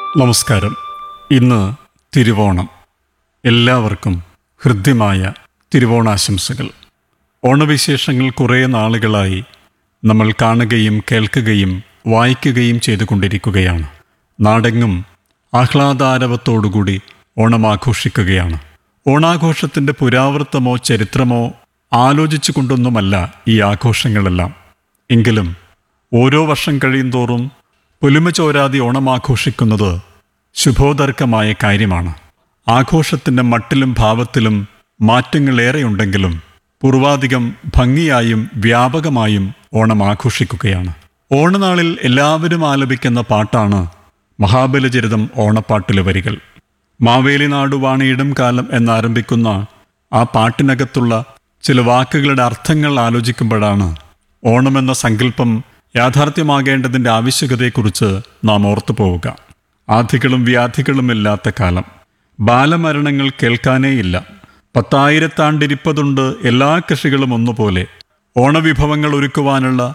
നമസ്കാരം ഇന്ന് തിരുവോണം എല്ലാവർക്കും ഹൃദ്യമായ തിരുവോണാശംസകൾ ഓണവിശേഷങ്ങൾ കുറേ നാളുകളായി നമ്മൾ കാണുകയും കേൾക്കുകയും വായിക്കുകയും ചെയ്തുകൊണ്ടിരിക്കുകയാണ് നാടെങ്ങും ആഹ്ലാദാരവത്തോടുകൂടി ഓണം ആഘോഷിക്കുകയാണ് ഓണാഘോഷത്തിൻ്റെ പുരാവൃത്തമോ ചരിത്രമോ ആലോചിച്ചു കൊണ്ടൊന്നുമല്ല ഈ ആഘോഷങ്ങളെല്ലാം എങ്കിലും ഓരോ വർഷം കഴിയുന്തോറും പുലുമ ചോരാതി ഓണം ആഘോഷിക്കുന്നത് ശുഭോദർക്കമായ കാര്യമാണ് ആഘോഷത്തിൻ്റെ മട്ടിലും ഭാവത്തിലും മാറ്റങ്ങളേറെയുണ്ടെങ്കിലും പൂർവാധികം ഭംഗിയായും വ്യാപകമായും ഓണം ആഘോഷിക്കുകയാണ് ഓണനാളിൽ എല്ലാവരും ആലപിക്കുന്ന പാട്ടാണ് മഹാബലിചരിതം ഓണപ്പാട്ടിലെ വരികൾ മാവേലി നാടു വാണിയിടും കാലം എന്നാരംഭിക്കുന്ന ആ പാട്ടിനകത്തുള്ള ചില വാക്കുകളുടെ അർത്ഥങ്ങൾ ആലോചിക്കുമ്പോഴാണ് ഓണമെന്ന സങ്കല്പം യാഥാർത്ഥ്യമാകേണ്ടതിൻ്റെ ആവശ്യകതയെക്കുറിച്ച് നാം ഓർത്തു പോവുക ആധികളും വ്യാധികളുമില്ലാത്ത കാലം ബാലമരണങ്ങൾ കേൾക്കാനേയില്ല പത്തായിരത്താണ്ടിരിപ്പതുണ്ട് എല്ലാ കൃഷികളും ഒന്നുപോലെ ഓണവിഭവങ്ങൾ ഒരുക്കുവാനുള്ള